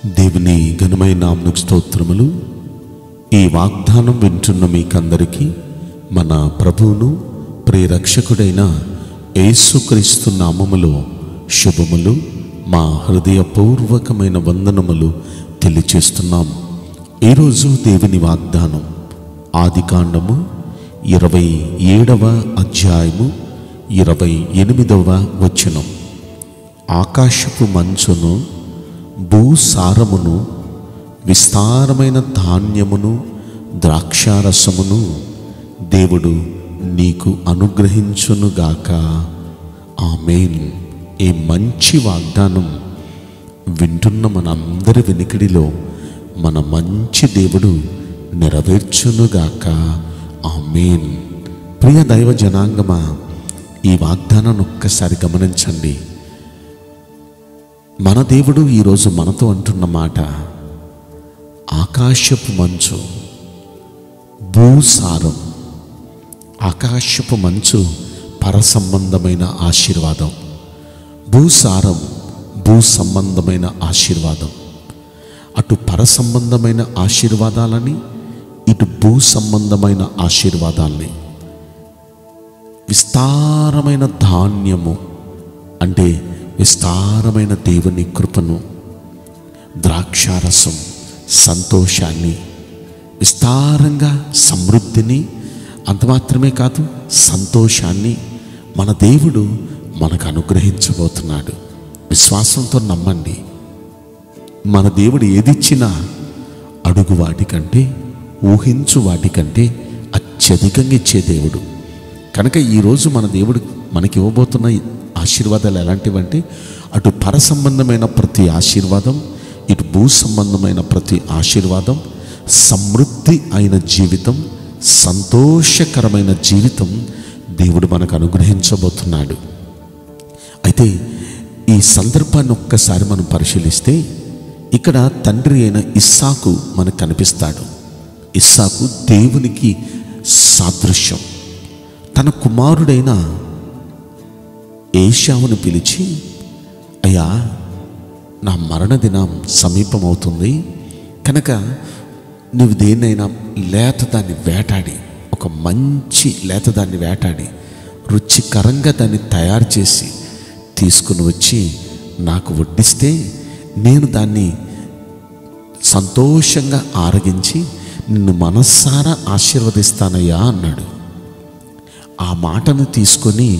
దేవుని ఘనమైన నామకు స్తోత్రములు ఈ వాగ్దానం వింటున్న మీకందరికీ మన ప్రభువును ప్రియరక్షకుడైన యేసుక్రీస్తు నామములో శుభములు మా హృదయపూర్వకమైన వందనములు తెలియచేస్తున్నాం ఈరోజు దేవుని వాగ్దానం ఆదికాండము ఇరవై ఏడవ అధ్యాయము ఇరవై ఎనిమిదవ వచనం ఆకాశపు మంచును భూసారమును విస్తారమైన ధాన్యమును ద్రాక్షారసమును దేవుడు నీకు అనుగ్రహించునుగాక ఆమెన్ ఈ మంచి వాగ్దానం వింటున్న మనందరి వెనుకడిలో మన మంచి దేవుడు నెరవేర్చునుగాక ఆమెన్ ప్రియ దైవ జనాంగమా ఈ వాగ్దానాన్ని ఒక్కసారి గమనించండి మన దేవుడు ఈరోజు మనతో అంటున్న మాట ఆకాశపు మంచు భూసారం ఆకాశపు మంచు పరసంబంధమైన ఆశీర్వాదం భూసారం భూ సంబంధమైన ఆశీర్వాదం అటు పరసంబంధమైన ఆశీర్వాదాలని ఇటు భూ సంబంధమైన ఆశీర్వాదాల్ని విస్తారమైన ధాన్యము అంటే విస్తారమైన దేవుని కృపను ద్రాక్షారసం సంతోషాన్ని విస్తారంగా సమృద్ధిని అంత మాత్రమే కాదు సంతోషాన్ని మన దేవుడు మనకు అనుగ్రహించబోతున్నాడు విశ్వాసంతో నమ్మండి మన దేవుడు ఏదిచ్చినా అడుగు వాటికంటే ఊహించు వాటికంటే అత్యధికంగా ఇచ్చే దేవుడు కనుక ఈరోజు మన దేవుడు మనకి ఇవ్వబోతున్న ఆశీర్వాదాలు ఎలాంటివంటే అటు పర సంబంధమైన ప్రతి ఆశీర్వాదం ఇటు భూ సంబంధమైన ప్రతి ఆశీర్వాదం సమృద్ధి అయిన జీవితం సంతోషకరమైన జీవితం దేవుడు మనకు అనుగ్రహించబోతున్నాడు అయితే ఈ సందర్భాన్ని ఒక్కసారి మనం పరిశీలిస్తే ఇక్కడ తండ్రి అయిన ఇస్సాకు మనకు కనిపిస్తాడు ఇస్సాకు దేవునికి సాదృశ్యం తన కుమారుడైన ఏషావును పిలిచి అయ్యా నా మరణ దినం సమీపమవుతుంది కనుక నువ్వు దేన్నైనా లేతదాన్ని వేటాడి ఒక మంచి లేతదాన్ని వేటాడి రుచికరంగా దాన్ని తయారు చేసి తీసుకుని వచ్చి నాకు వడ్డిస్తే నేను దాన్ని సంతోషంగా ఆరగించి నిన్ను మనస్సారా ఆశీర్వదిస్తానయ్యా అన్నాడు ఆ మాటను తీసుకొని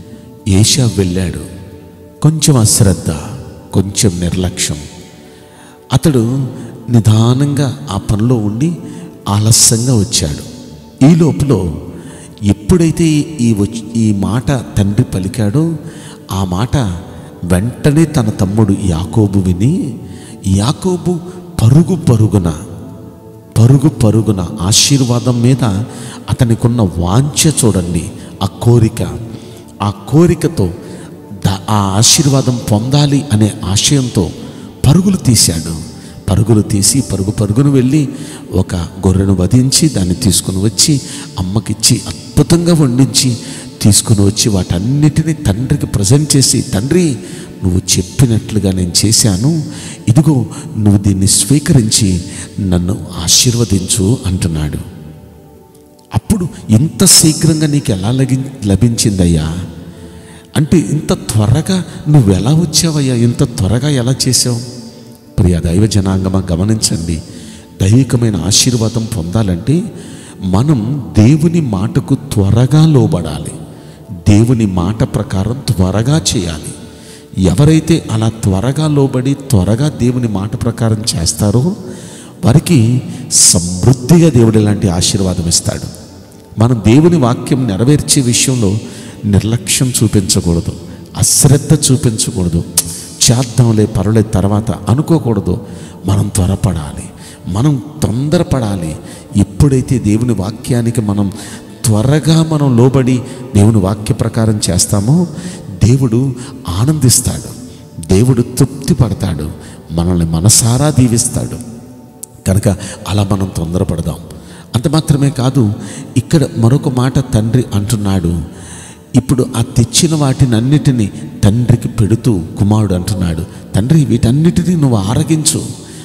ఏషా వెళ్ళాడు కొంచెం అశ్రద్ధ కొంచెం నిర్లక్ష్యం అతడు నిదానంగా ఆ పనిలో ఉండి ఆలస్యంగా వచ్చాడు ఈ లోపల ఎప్పుడైతే ఈ వచ్చి ఈ మాట తండ్రి పలికాడో ఆ మాట వెంటనే తన తమ్ముడు యాకోబు విని యాకోబు పరుగు పరుగున పరుగు పరుగున ఆశీర్వాదం మీద అతనికున్న వాంఛ చూడండి ఆ కోరిక ఆ కోరికతో ద- ఆ ఆశీర్వాదం పొందాలి అనే ఆశయంతో పరుగులు తీశాడు పరుగులు తీసి పరుగు పరుగును వెళ్ళి ఒక గొర్రెను వధించి దాన్ని తీసుకుని వచ్చి అమ్మకిచ్చి అద్భుతంగా వండించి తీసుకుని వచ్చి వాటన్నిటిని తండ్రికి ప్రజెంట్ చేసి తండ్రి నువ్వు చెప్పినట్లుగా నేను చేశాను ఇదిగో నువ్వు దీన్ని స్వీకరించి నన్ను ఆశీర్వదించు అంటున్నాడు అప్పుడు ఇంత శీఘ్రంగా నీకు ఎలా లగి లభించిందయ్యా అంటే ఇంత త్వరగా నువ్వు ఎలా వచ్చావయ్యా ఇంత త్వరగా ఎలా చేసావు ప్రియ దైవ జనాంగమా గమనించండి దైవికమైన ఆశీర్వాదం పొందాలంటే మనం దేవుని మాటకు త్వరగా లోబడాలి దేవుని మాట ప్రకారం త్వరగా చేయాలి ఎవరైతే అలా త్వరగా లోబడి త్వరగా దేవుని మాట ప్రకారం చేస్తారో వారికి సమృద్ధిగా దేవుడు ఇలాంటి ఆశీర్వాదం ఇస్తాడు మనం దేవుని వాక్యం నెరవేర్చే విషయంలో నిర్లక్ష్యం చూపించకూడదు అశ్రద్ధ చూపించకూడదు చేద్దాంలే పర్వాలేదు తర్వాత అనుకోకూడదు మనం త్వరపడాలి మనం తొందరపడాలి ఎప్పుడైతే దేవుని వాక్యానికి మనం త్వరగా మనం లోబడి దేవుని వాక్య ప్రకారం చేస్తామో దేవుడు ఆనందిస్తాడు దేవుడు తృప్తి పడతాడు మనల్ని మనసారా దీవిస్తాడు కనుక అలా మనం తొందరపడదాం అంత మాత్రమే కాదు ఇక్కడ మరొక మాట తండ్రి అంటున్నాడు ఇప్పుడు ఆ తెచ్చిన వాటిని అన్నిటినీ తండ్రికి పెడుతూ కుమారుడు అంటున్నాడు తండ్రి వీటన్నిటినీ నువ్వు ఆరగించు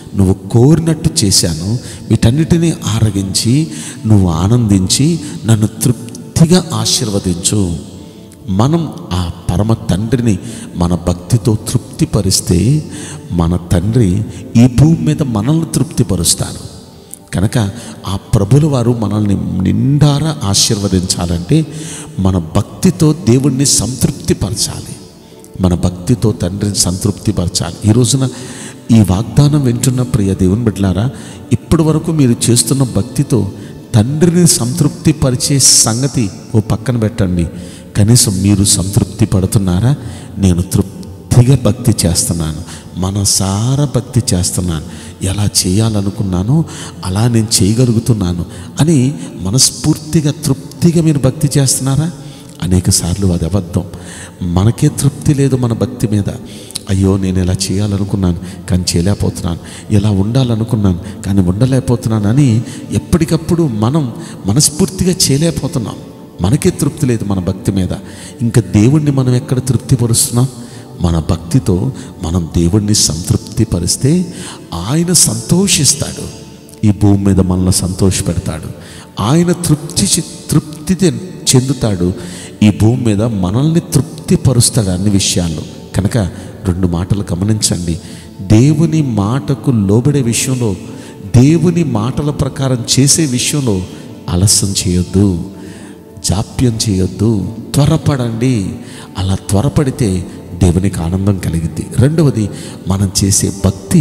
నువ్వు కోరినట్టు చేశాను వీటన్నిటినీ ఆరగించి నువ్వు ఆనందించి నన్ను తృప్తిగా ఆశీర్వదించు మనం ఆ పరమ తండ్రిని మన భక్తితో తృప్తిపరిస్తే మన తండ్రి ఈ భూమి మీద మనల్ని తృప్తిపరుస్తారు కనుక ఆ ప్రభుల వారు మనల్ని నిండారా ఆశీర్వదించాలంటే మన భక్తితో దేవుణ్ణి సంతృప్తిపరచాలి మన భక్తితో తండ్రిని సంతృప్తిపరచాలి ఈ రోజున ఈ వాగ్దానం వింటున్న ప్రియ దేవుని బిడ్డలారా ఇప్పటి వరకు మీరు చేస్తున్న భక్తితో తండ్రిని సంతృప్తి పరిచే సంగతి ఓ పక్కన పెట్టండి కనీసం మీరు సంతృప్తి పడుతున్నారా నేను తృప్తిగా భక్తి చేస్తున్నాను మనసారా భక్తి చేస్తున్నాను ఎలా చేయాలనుకున్నానో అలా నేను చేయగలుగుతున్నాను అని మనస్ఫూర్తిగా తృప్తిగా మీరు భక్తి చేస్తున్నారా అనేక సార్లు అది అబద్ధం మనకే తృప్తి లేదు మన భక్తి మీద అయ్యో నేను ఇలా చేయాలనుకున్నాను కానీ చేయలేకపోతున్నాను ఇలా ఉండాలనుకున్నాను కానీ ఉండలేకపోతున్నాను అని ఎప్పటికప్పుడు మనం మనస్ఫూర్తిగా చేయలేకపోతున్నాం మనకే తృప్తి లేదు మన భక్తి మీద ఇంకా దేవుణ్ణి మనం ఎక్కడ తృప్తిపరుస్తున్నాం మన భక్తితో మనం దేవుణ్ణి సంతృప్తిపరిస్తే ఆయన సంతోషిస్తాడు ఈ భూమి మీద మనల్ని సంతోషపెడతాడు ఆయన తృప్తి చె- తృప్తి చె- చెందుతాడు ఈ భూమి మీద మనల్ని తృప్తిపరుస్తాడు అన్ని విషయాల్లో కనుక రెండు మాటలు గమనించండి దేవుని మాటకు లోబడే విషయంలో దేవుని మాటల ప్రకారం చేసే విషయంలో ఆలస్యం చేయొద్దు జాప్యం చేయొద్దు త్వరపడండి అలా త్వరపడితే దేవునికి ఆనందం కలిగింది రెండవది మనం చేసే భక్తి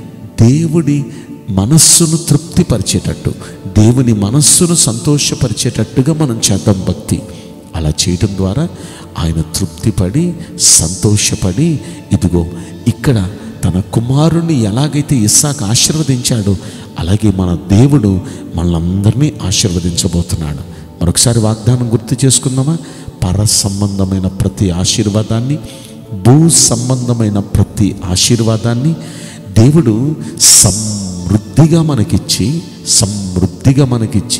దేవుడి మనస్సును తృప్తిపరిచేటట్టు దేవుని మనస్సును సంతోషపరిచేటట్టుగా మనం చేద్దాం భక్తి అలా చేయడం ద్వారా ఆయన తృప్తిపడి సంతోషపడి ఇదిగో ఇక్కడ తన కుమారుణ్ణి ఎలాగైతే ఇస్సాకు ఆశీర్వదించాడో అలాగే మన దేవుడు మనలందరినీ ఆశీర్వదించబోతున్నాడు మరొకసారి వాగ్దానం గుర్తు చేసుకుందామా పర సంబంధమైన ప్రతి ఆశీర్వాదాన్ని భూ సంబంధమైన ప్రతి ఆశీర్వాదాన్ని దేవుడు సమృద్ధిగా మనకిచ్చి సమృద్ధిగా మనకిచ్చి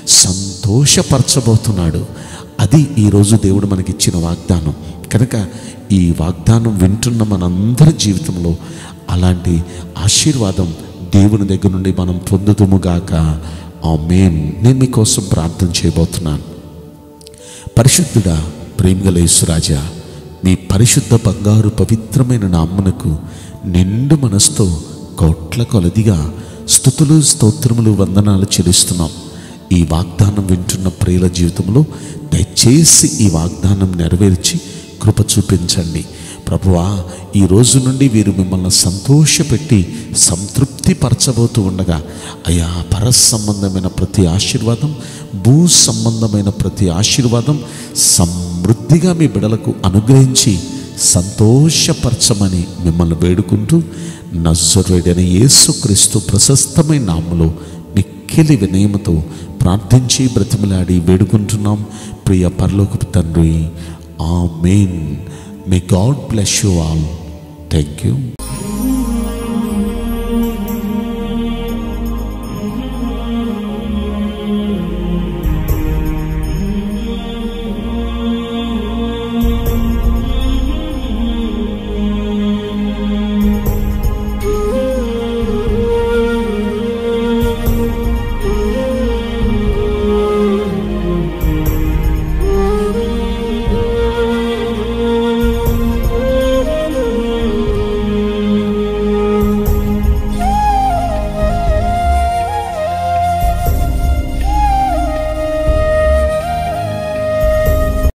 సంతోషపరచబోతున్నాడు అది ఈరోజు దేవుడు మనకిచ్చిన వాగ్దానం కనుక ఈ వాగ్దానం వింటున్న మనందరి జీవితంలో అలాంటి ఆశీర్వాదం దేవుని దగ్గర నుండి మనం పొందుదుముగాక ఆ మేన్ నేను మీకోసం ప్రార్థన చేయబోతున్నాను పరిశుద్ధుడా ప్రేమగల యేసురాజా మీ పరిశుద్ధ బంగారు పవిత్రమైన నామ్మునకు నిండు మనసుతో కోట్ల కొలదిగా స్థుతులు స్తోత్రములు వందనాలు చెల్లిస్తున్నాం ఈ వాగ్దానం వింటున్న ప్రియుల జీవితంలో దయచేసి ఈ వాగ్దానం నెరవేర్చి కృప చూపించండి ప్రభువా ఈ రోజు నుండి వీరు మిమ్మల్ని సంతోషపెట్టి సంతృప్తి పరచబోతూ ఉండగా అయా పర సంబంధమైన ప్రతి ఆశీర్వాదం భూ సంబంధమైన ప్రతి ఆశీర్వాదం సమృద్ధిగా మీ బిడలకు అనుగ్రహించి సంతోషపరచమని మిమ్మల్ని వేడుకుంటూ నజరుడైన యేసుక్రీస్తు ప్రశస్తమైన నామములో మిక్కిలి వినయముతో ప్రార్థించి బ్రతిమలాడి వేడుకుంటున్నాం ప్రియ పరలోకపు తండ్రి amen may God bless you all thank you